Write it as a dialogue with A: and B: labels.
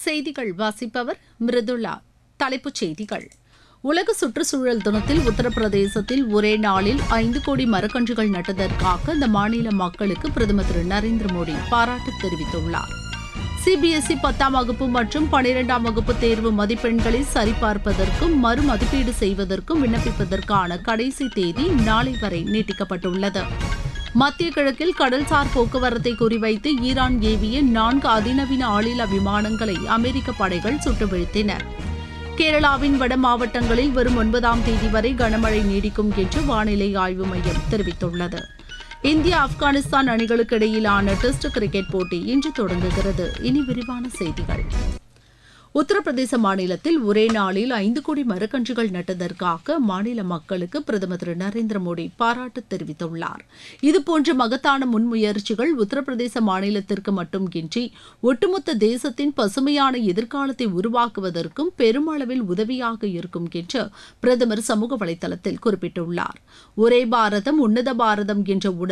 A: செய்திகள் வாசிப்பவர் மிருதுளா தலைப்புச் செய்திகள் உலக சுற்றுச்சூழல் தினத்தில் உத்தரப்பிரதேசத்தில் ஒரே நாளில் ஐந்து கோடி மரக்கன்றுகள் நட்டதற்காக அந்த மாநில மக்களுக்கு பிரதமர் திரு நரேந்திர மோடி பாராட்டு தெரிவித்துள்ளார் சிபிஎஸ்இ பத்தாம் வகுப்பு மற்றும் பனிரெண்டாம் வகுப்பு தேர்வு மதிப்பெண்களை சரிபார்ப்பதற்கும் மறுமதிப்பீடு செய்வதற்கும் விண்ணப்பிப்பதற்கான கடைசி தேதி நாளை வரை நீட்டிக்கப்பட்டுள்ளது மத்திய கிழக்கில் கடல்சார் போக்குவரத்தை குறிவைத்து ஈரான் ஏவிய நான்கு அதிநவீன ஆளில்லா விமானங்களை அமெரிக்க படைகள் சுட்டு வீழ்த்தின கேரளாவின் வட மாவட்டங்களில் வரும் ஒன்பதாம் தேதி வரை கனமழை நீடிக்கும் என்று வானிலை ஆய்வு மையம் தெரிவித்துள்ளது இந்தியா ஆப்கானிஸ்தான் அணிகளுக்கு இடையிலான டெஸ்ட் கிரிக்கெட் போட்டி இன்று தொடங்குகிறது இனி விரிவான செய்திகள் உத்தரப்பிரதேச மாநிலத்தில் ஒரே நாளில் ஐந்து கோடி மரக்கன்றுகள் நட்டதற்காக மாநில மக்களுக்கு பிரதமர் திரு நரேந்திர மோடி பாராட்டு தெரிவித்துள்ளார் இதுபோன்ற மகத்தான முன்முயற்சிகள் உத்தரப்பிரதேச மாநிலத்திற்கு மட்டுமின்றி ஒட்டுமொத்த தேசத்தின் பசுமையான எதிர்காலத்தை உருவாக்குவதற்கும் பெருமளவில் உதவியாக இருக்கும் என்று பிரதமர் சமூக வலைதளத்தில் குறிப்பிட்டுள்ளார் ஒரே பாரதம் உன்னத பாரதம் என்ற